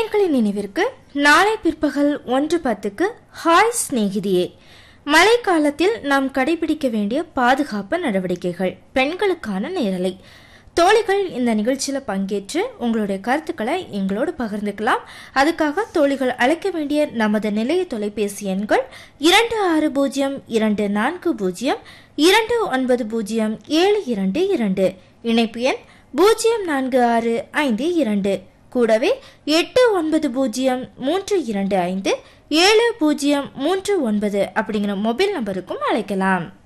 நேயர்களின் நினைவிற்கு நாளை பிற்பகல் ஒன்று பத்துக்கு ஹாய் சிநேகிதியே மழைக்காலத்தில் நாம் கடைபிடிக்க வேண்டிய பாதுகாப்பு நடவடிக்கைகள் பெண்களுக்கான நேரலை தோழிகள் இந்த நிகழ்ச்சியில் பங்கேற்று உங்களுடைய கருத்துக்களை எங்களோடு பகிர்ந்துக்கலாம் அதுக்காக தோழிகள் அழைக்க வேண்டிய நமது நிலைய தொலைபேசி எண்கள் இரண்டு ஆறு பூஜ்ஜியம் இரண்டு நான்கு பூஜ்ஜியம் இரண்டு ஒன்பது பூஜ்ஜியம் ஏழு இரண்டு இரண்டு இணைப்பு எண் பூஜ்ஜியம் நான்கு ஆறு ஐந்து இரண்டு கூடவே எட்டு ஒன்பது பூஜ்ஜியம் மூன்று இரண்டு ஐந்து ஏழு பூஜ்ஜியம் மூன்று ஒன்பது அப்படிங்கிற மொபைல் நம்பருக்கும் அழைக்கலாம்